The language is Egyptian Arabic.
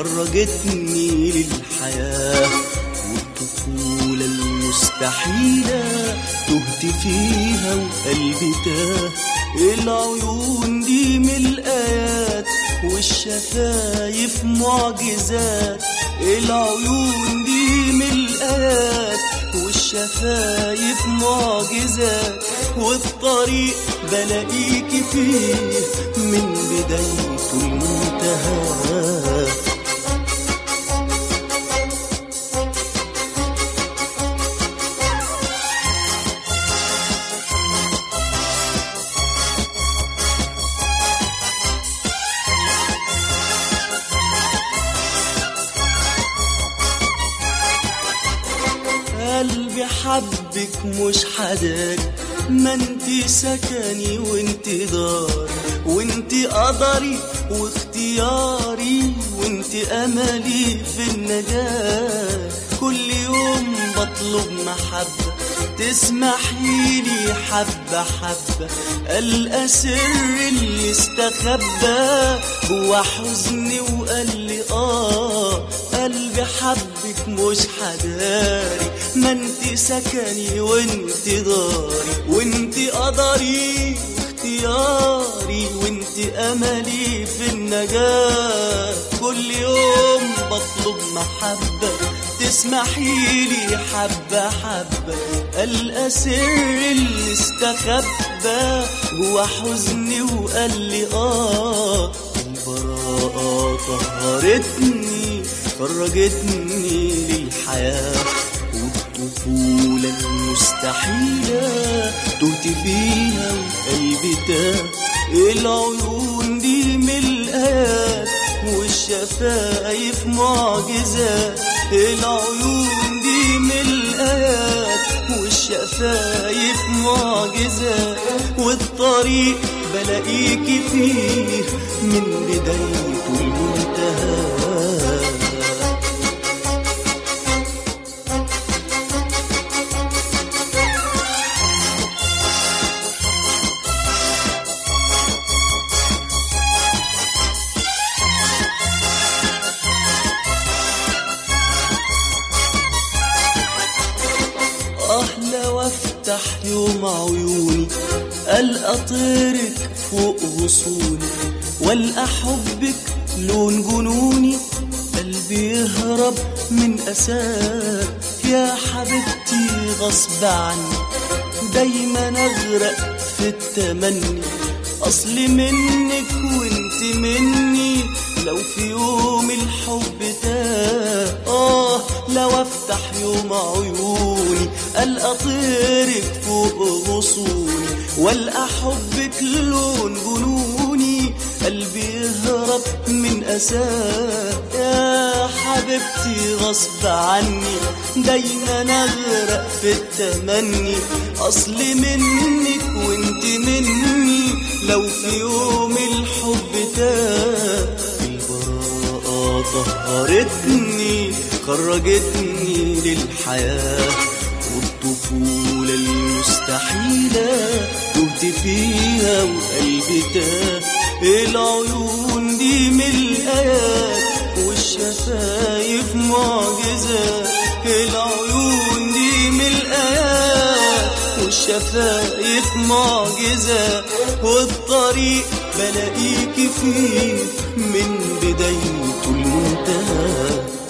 خرجتني للحياة والطفولة المستحيلة تهت فيها وقلبي تاه العيون دي من الآيات والشفايف معجزات العيون دي من الآيات والشفايف معجزات والطريق بلاقيك فيه من بدايته المنتهى قلبي حبك مش حداك ما انت سكني وانت دار وانت قدري واختياري وانت املي في النجاة كل يوم بطلب محبة تسمحيلي حبة حبة ألقى سر اللي استخبى جوا حزني وقال لي آه قلبي حبك مش حداري ما انت سكني وانت داري وانت قدري اختياري وانت املي في النجاة كل يوم بطلب محبة تسمحيلي حبة حبة ألقى سر اللي استخبى جوا حزني وقال لي آه البراءة طهرتني خرجتني للحياة والطفولة المستحيلة تهت فيها وقلبي تاه العيون دي من الآيات والشفايف معجزات العيون دي من الآيات والشفايف معجزات والطريق بلاقيك فيه من بدايته المنتهى آه لو افتح يوم عيوني ألقى طيرك فوق غصوني والقى حبك لون جنوني قلبي يهرب من أساك يا حبيبتي غصب عني دايما أغرق في التمني أصل منك وانت مني لو في يوم الحب تاه آه لو أفتح يوم عيوني ألقى طيرك فوق غصوني والقى حبك لون جنوني قلبي يهرب من أساك يا حبيبتي غصب عني دايما أغرق في التمني أصل منك وانت مني لو في يوم الحب تاه البراءة طهرتني خرجتني للحياة والطفولة المستحيلة تهت فيها وقلبي تاه العيون دي من الآيات والشفايف معجزات العيون دي من الآيات والشفايف معجزة والطريق بلاقيك فيه من بدايته المنتهى